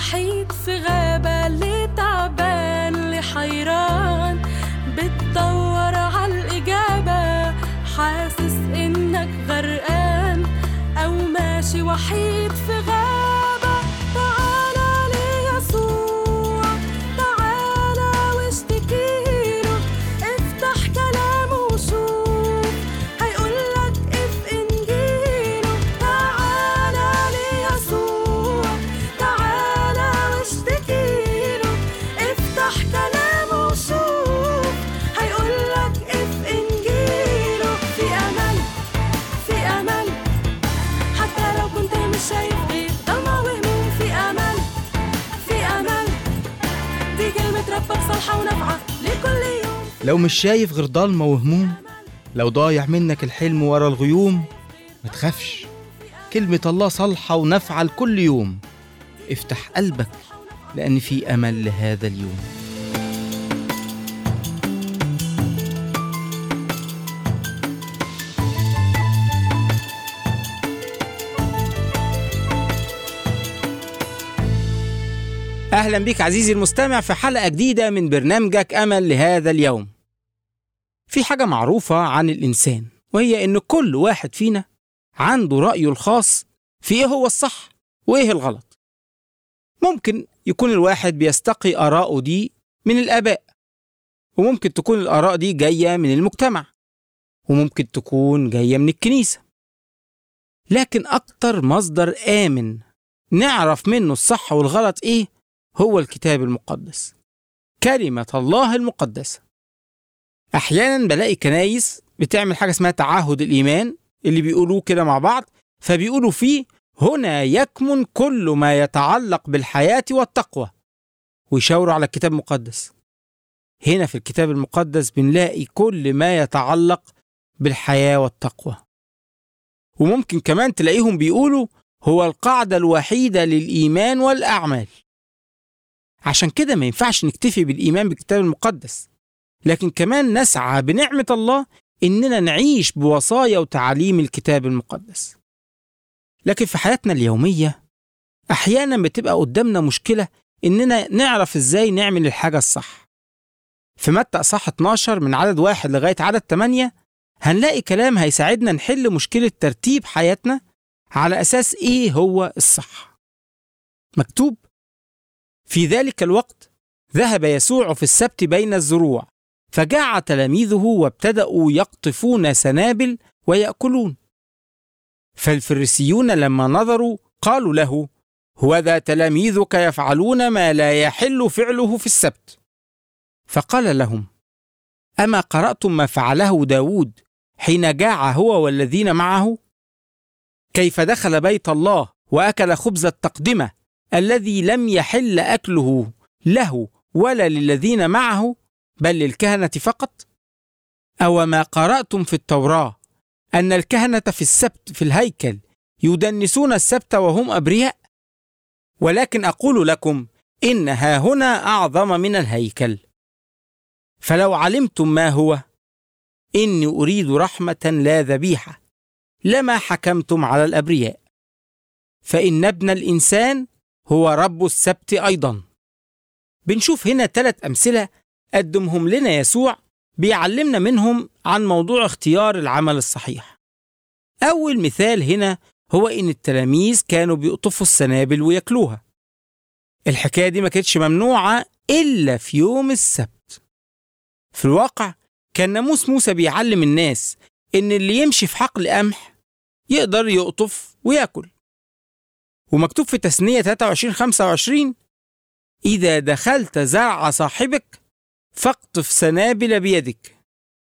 وحيد في غابة اللي تعبان اللي حيران بتدور عالإجابة حاسس إنك غرقان أو ماشي وحيد في غابة تعالى ليسوع تعالى واشتكيله افتح كلامه وشوف هيقولك اف انجيله تعالى ليسوع تعالى واشتكيله افتح كلامه وشوف هيقولك اف انجيله في امل في امل حتى لو كنت مش شايف غير ضلمة وهموم في امل في امل دي كلمة ربك صالحة ونافعة لكل يوم لو مش شايف غير ضلمة وهموم لو ضايع منك الحلم ورا الغيوم ما تخافش كلمة الله صالحة ونافعة لكل يوم افتح قلبك لأن في أمل لهذا اليوم أهلا بك عزيزي المستمع في حلقة جديدة من برنامجك أمل لهذا اليوم في حاجة معروفة عن الإنسان وهي إن كل واحد فينا عنده رأيه الخاص في إيه هو الصح وإيه الغلط ممكن يكون الواحد بيستقي آراءه دي من الآباء وممكن تكون الآراء دي جاية من المجتمع وممكن تكون جاية من الكنيسة لكن أكتر مصدر آمن نعرف منه الصح والغلط إيه هو الكتاب المقدس كلمة الله المقدسة أحيانا بلاقي كنايس بتعمل حاجة اسمها تعهد الإيمان اللي بيقولوه كده مع بعض فبيقولوا فيه هنا يكمن كل ما يتعلق بالحياة والتقوى ويشاوروا على الكتاب المقدس هنا في الكتاب المقدس بنلاقي كل ما يتعلق بالحياة والتقوى وممكن كمان تلاقيهم بيقولوا هو القاعدة الوحيدة للإيمان والأعمال عشان كده ما ينفعش نكتفي بالإيمان بالكتاب المقدس لكن كمان نسعى بنعمة الله إننا نعيش بوصايا وتعاليم الكتاب المقدس لكن في حياتنا اليومية أحيانا بتبقى قدامنا مشكلة إننا نعرف إزاي نعمل الحاجة الصح في متى أصح 12 من عدد واحد لغاية عدد 8 هنلاقي كلام هيساعدنا نحل مشكلة ترتيب حياتنا على أساس إيه هو الصح مكتوب في ذلك الوقت ذهب يسوع في السبت بين الزروع فجاع تلاميذه وابتدأوا يقطفون سنابل ويأكلون فالفريسيون لما نظروا قالوا له هوذا تلاميذك يفعلون ما لا يحل فعله في السبت فقال لهم أما قرأتم ما فعله داود حين جاع هو والذين معه كيف دخل بيت الله وأكل خبز التقدمة الذي لم يحل أكله له ولا للذين معه بل للكهنة فقط أو ما قرأتم في التوراة أن الكهنة في السبت في الهيكل يدنسون السبت وهم أبرياء ولكن أقول لكم إن ها هنا أعظم من الهيكل فلو علمتم ما هو إني أريد رحمة لا ذبيحة لما حكمتم على الأبرياء فإن ابن الإنسان هو رب السبت أيضا بنشوف هنا ثلاث أمثلة قدمهم لنا يسوع بيعلمنا منهم عن موضوع اختيار العمل الصحيح أول مثال هنا هو إن التلاميذ كانوا بيقطفوا السنابل وياكلوها الحكاية دي ما كانتش ممنوعة إلا في يوم السبت في الواقع كان ناموس موسى بيعلم الناس إن اللي يمشي في حقل قمح يقدر يقطف وياكل ومكتوب في تثنية 23 25 إذا دخلت زرع صاحبك فاقطف سنابل بيدك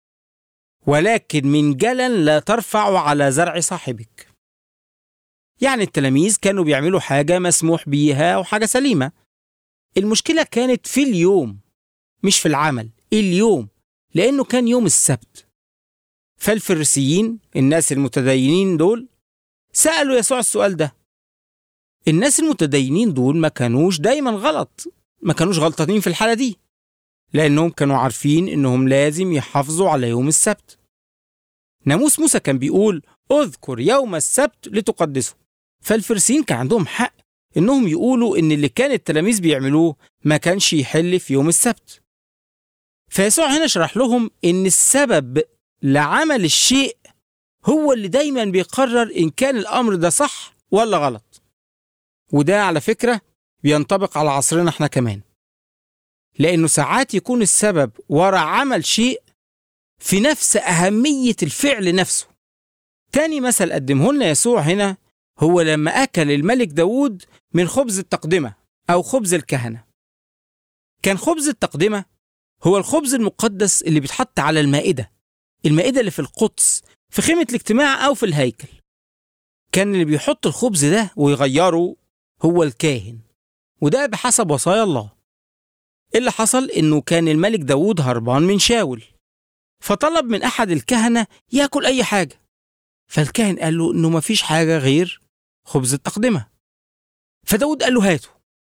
ولكن من جلا لا ترفع على زرع صاحبك يعني التلاميذ كانوا بيعملوا حاجة مسموح بيها وحاجة سليمة المشكلة كانت في اليوم مش في العمل اليوم لأنه كان يوم السبت فالفريسيين الناس المتدينين دول سألوا يسوع السؤال ده الناس المتدينين دول ما كانوش دايما غلط ما كانوش غلطانين في الحالة دي لأنهم كانوا عارفين إنهم لازم يحافظوا على يوم السبت ناموس موسى كان بيقول اذكر يوم السبت لتقدسه فالفرسين كان عندهم حق إنهم يقولوا إن اللي كان التلاميذ بيعملوه ما كانش يحل في يوم السبت فيسوع هنا شرح لهم إن السبب لعمل الشيء هو اللي دايما بيقرر إن كان الأمر ده صح ولا غلط وده على فكرة بينطبق على عصرنا احنا كمان لأنه ساعات يكون السبب ورا عمل شيء في نفس أهمية الفعل نفسه تاني مثل قدمه لنا يسوع هنا هو لما أكل الملك داود من خبز التقدمة أو خبز الكهنة كان خبز التقدمة هو الخبز المقدس اللي بيتحط على المائدة المائدة اللي في القدس في خيمة الاجتماع أو في الهيكل كان اللي بيحط الخبز ده ويغيره هو الكاهن وده بحسب وصايا الله اللي حصل إنه كان الملك داود هربان من شاول فطلب من أحد الكهنة ياكل أي حاجة فالكاهن قال له إنه مفيش حاجة غير خبز التقدمة فداود قال له هاته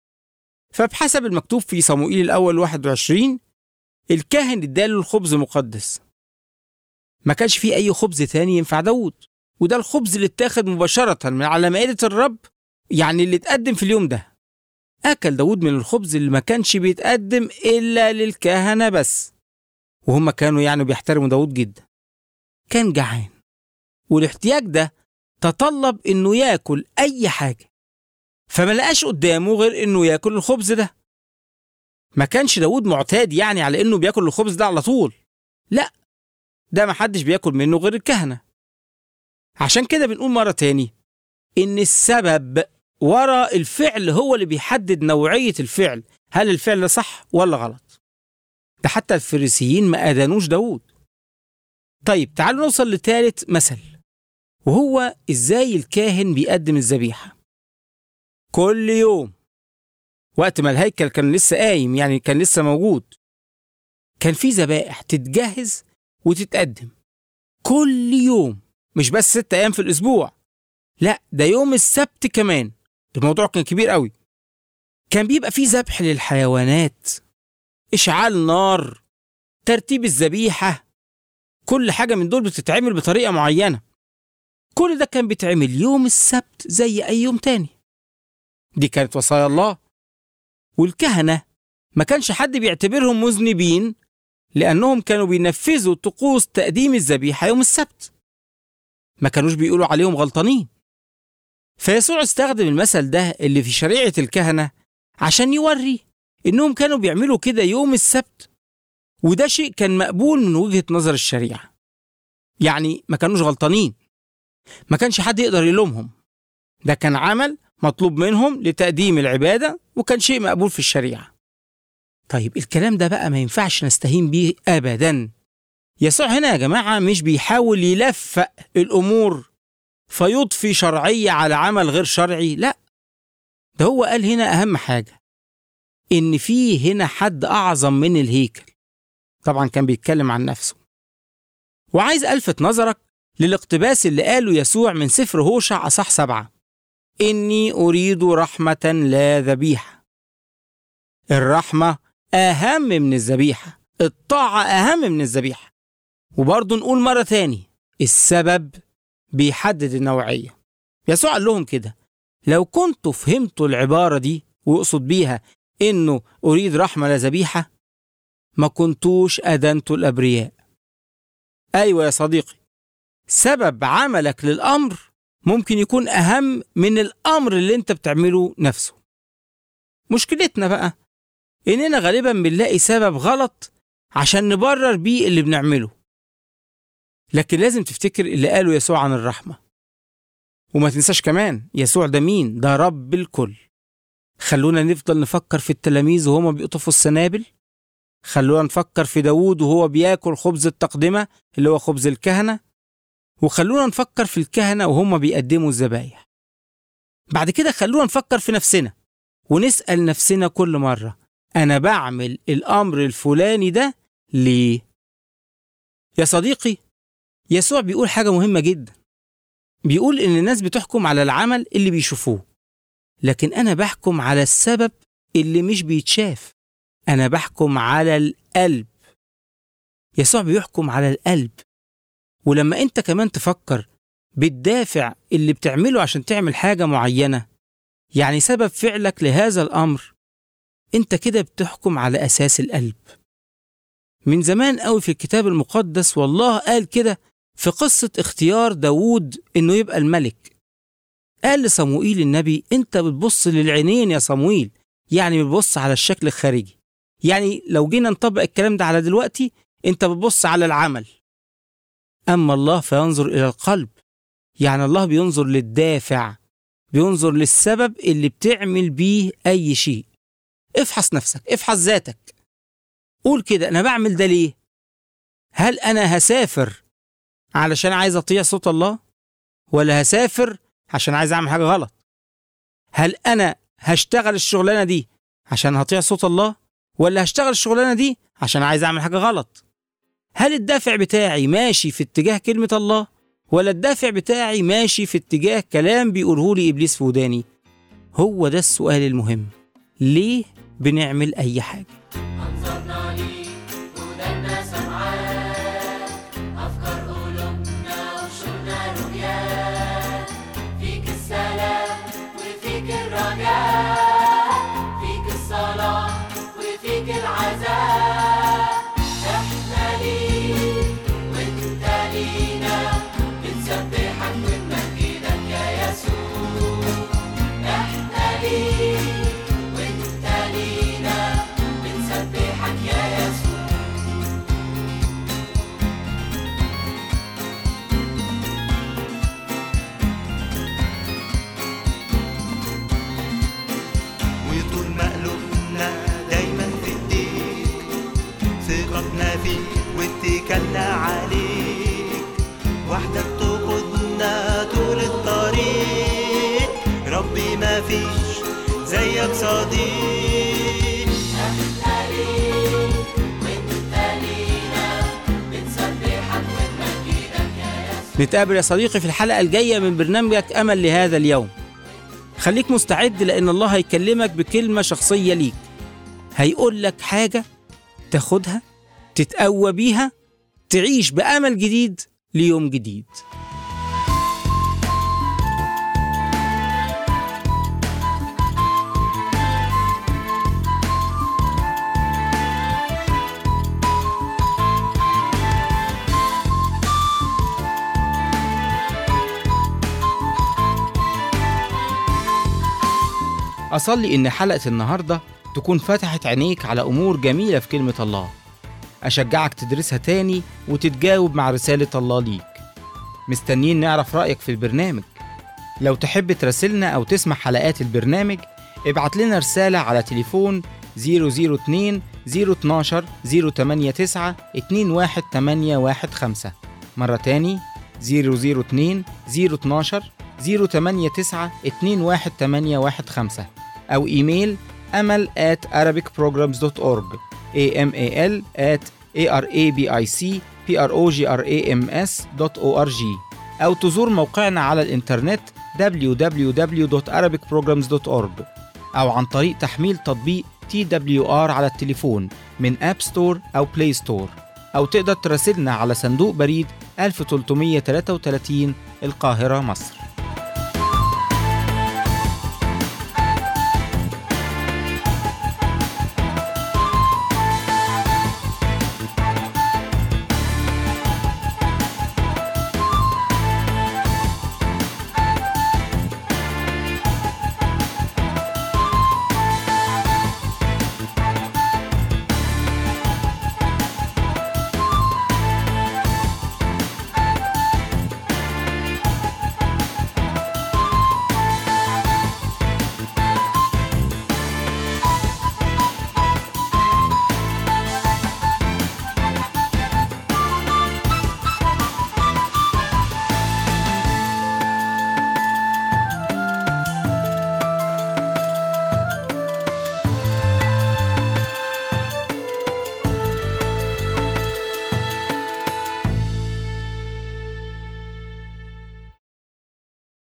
فبحسب المكتوب في صموئيل الأول 21 الكاهن اداله الخبز مقدس ما كانش فيه أي خبز تاني ينفع داود وده الخبز اللي اتاخد مباشرة من على مائدة الرب يعني اللي اتقدم في اليوم ده أكل داود من الخبز اللي ما كانش بيتقدم إلا للكهنة بس وهم كانوا يعني بيحترموا داود جدا كان جعان والاحتياج ده تطلب إنه ياكل أي حاجة فما لقاش قدامه غير إنه ياكل الخبز ده ما كانش داود معتاد يعني على إنه بياكل الخبز ده على طول لا ده ما حدش بياكل منه غير الكهنة عشان كده بنقول مرة تاني إن السبب ورا الفعل هو اللي بيحدد نوعية الفعل هل الفعل ده صح ولا غلط ده حتى الفريسيين ما أدانوش داود طيب تعالوا نوصل لثالث مثل وهو إزاي الكاهن بيقدم الذبيحة كل يوم وقت ما الهيكل كان لسه قايم يعني كان لسه موجود كان في ذبائح تتجهز وتتقدم كل يوم مش بس ست أيام في الأسبوع لا ده يوم السبت كمان الموضوع كان كبير قوي كان بيبقى فيه ذبح للحيوانات إشعال نار ترتيب الذبيحة كل حاجة من دول بتتعمل بطريقة معينة كل ده كان بيتعمل يوم السبت زي أي يوم تاني دي كانت وصايا الله والكهنة ما كانش حد بيعتبرهم مذنبين لأنهم كانوا بينفذوا طقوس تقديم الذبيحة يوم السبت ما كانوش بيقولوا عليهم غلطانين فيسوع استخدم المثل ده اللي في شريعة الكهنة عشان يوري إنهم كانوا بيعملوا كده يوم السبت وده شيء كان مقبول من وجهة نظر الشريعة يعني ما كانوش غلطانين ما كانش حد يقدر يلومهم ده كان عمل مطلوب منهم لتقديم العبادة وكان شيء مقبول في الشريعة طيب الكلام ده بقى ما ينفعش نستهين بيه أبدا يسوع هنا يا جماعة مش بيحاول يلفق الأمور فيضفي شرعية على عمل غير شرعي لا ده هو قال هنا أهم حاجة إن في هنا حد أعظم من الهيكل طبعا كان بيتكلم عن نفسه وعايز ألفت نظرك للاقتباس اللي قاله يسوع من سفر هوشع أصح سبعة إني أريد رحمة لا ذبيحة الرحمة أهم من الذبيحة الطاعة أهم من الذبيحة وبرضه نقول مرة تاني السبب بيحدد النوعية يسوع قال لهم كده لو كنتوا فهمتوا العبارة دي ويقصد بيها إنه أريد رحمة لا ذبيحة ما كنتوش أدنتوا الأبرياء أيوة يا صديقي سبب عملك للأمر ممكن يكون أهم من الأمر اللي أنت بتعمله نفسه مشكلتنا بقى إننا غالبا بنلاقي سبب غلط عشان نبرر بيه اللي بنعمله لكن لازم تفتكر اللي قاله يسوع عن الرحمة وما تنساش كمان يسوع ده مين؟ ده رب الكل خلونا نفضل نفكر في التلاميذ وهما بيقطفوا السنابل خلونا نفكر في داوود وهو بياكل خبز التقدمة اللي هو خبز الكهنة وخلونا نفكر في الكهنة وهم بيقدموا الذبايح بعد كده خلونا نفكر في نفسنا ونسأل نفسنا كل مرة أنا بعمل الأمر الفلاني ده ليه؟ يا صديقي يسوع بيقول حاجة مهمة جدا بيقول إن الناس بتحكم على العمل اللي بيشوفوه لكن أنا بحكم على السبب اللي مش بيتشاف أنا بحكم على القلب يسوع بيحكم على القلب ولما أنت كمان تفكر بالدافع اللي بتعمله عشان تعمل حاجة معينة يعني سبب فعلك لهذا الأمر أنت كده بتحكم على أساس القلب من زمان قوي في الكتاب المقدس والله قال كده في قصة اختيار داوود إنه يبقى الملك قال لصموئيل النبي أنت بتبص للعينين يا صموئيل يعني بتبص على الشكل الخارجي يعني لو جينا نطبق الكلام ده على دلوقتي أنت بتبص على العمل أما الله فينظر إلى القلب يعني الله بينظر للدافع بينظر للسبب اللي بتعمل بيه أي شيء افحص نفسك افحص ذاتك قول كده أنا بعمل ده ليه هل أنا هسافر علشان عايز أطيع صوت الله ولا هسافر عشان عايز أعمل حاجة غلط هل أنا هشتغل الشغلانة دي عشان هطيع صوت الله ولا هشتغل الشغلانة دي عشان عايز أعمل حاجة غلط هل الدافع بتاعي ماشي في اتجاه كلمة الله ولا الدافع بتاعي ماشي في اتجاه كلام بيقوله لي إبليس في وداني هو ده السؤال المهم ليه بنعمل أي حاجة أنظرنا ليك ودنا سمعاك أفكار قلوبنا وشوقنا رؤياك فيك السلام وفيك الرجاء فيك الصلاة وفيك العزاء احنا ليك وانت لينا بنسبحك ونمجدك يا يسوع احنا ليك وانت لينا بنسبحك يا يسوع وطول ما قلوبنا دايما في ايديك ثقتنا فيك واتكلنا عليك وحدك تقودنا طول الطريق ربي ما فيش زيك صديق احنا ليك وانت لينا بنسبحك ونمجدك يا يسوع نتقابل يا صديقي في الحلقة الجاية من برنامجك أمل لهذا اليوم خليك مستعد لأن الله هيكلمك بكلمة شخصية ليك هيقول لك حاجة تاخدها تتقوى بيها تعيش بأمل جديد ليوم جديد أصلي إن حلقة النهاردة تكون فتحت عينيك على أمور جميلة في كلمة الله أشجعك تدرسها تاني وتتجاوب مع رسالة الله ليك مستنيين نعرف رأيك في البرنامج لو تحب تراسلنا أو تسمع حلقات البرنامج ابعت لنا رسالة على تليفون 002 012 089 21815 مرة تاني 002 012 089 21815 أو إيميل أمل at arabicprograms.org amal at arabicprograms.org أو تزور موقعنا على الإنترنت www.arabicprograms.org أو عن طريق تحميل تطبيق TWR على التليفون من أب ستور أو بلاي ستور أو تقدر تراسلنا على صندوق بريد 1333 القاهرة مصر